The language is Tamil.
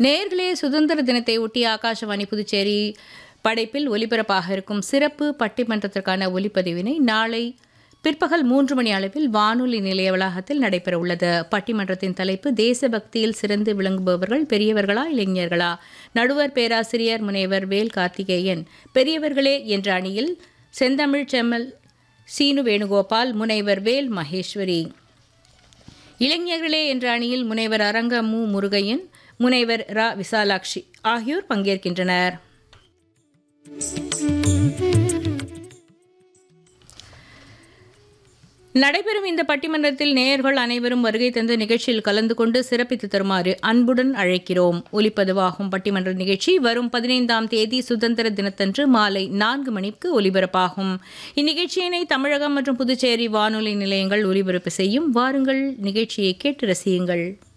நேர்களே சுதந்திர தினத்தை ஒட்டி ஆகாஷவாணி புதுச்சேரி படைப்பில் ஒலிபரப்பாக இருக்கும் சிறப்பு பட்டிமன்றத்திற்கான ஒலிப்பதிவினை நாளை பிற்பகல் மூன்று மணி அளவில் வானொலி நிலைய வளாகத்தில் நடைபெற உள்ளது பட்டிமன்றத்தின் தலைப்பு தேசபக்தியில் சிறந்து விளங்குபவர்கள் பெரியவர்களா இளைஞர்களா நடுவர் பேராசிரியர் முனைவர் வேல் கார்த்திகேயன் பெரியவர்களே என்ற அணியில் செந்தமிழ் செம்மல் சீனு வேணுகோபால் முனைவர் வேல் மகேஸ்வரி இளைஞர்களே என்ற அணியில் முனைவர் அரங்க மு முருகையன் முனைவர் ரா விசாலாட்சி ஆகியோர் பங்கேற்கின்றனர் நடைபெறும் இந்த பட்டிமன்றத்தில் நேயர்கள் அனைவரும் வருகை தந்து நிகழ்ச்சியில் கலந்து கொண்டு சிறப்பித்து தருமாறு அன்புடன் அழைக்கிறோம் ஒலிப்பதிவாகும் பட்டிமன்ற நிகழ்ச்சி வரும் பதினைந்தாம் தேதி சுதந்திர தினத்தன்று மாலை நான்கு மணிக்கு ஒலிபரப்பாகும் இந்நிகழ்ச்சியினை தமிழகம் மற்றும் புதுச்சேரி வானொலி நிலையங்கள் ஒலிபரப்பு செய்யும் வாருங்கள் நிகழ்ச்சியை கேட்டு ரசியுங்கள்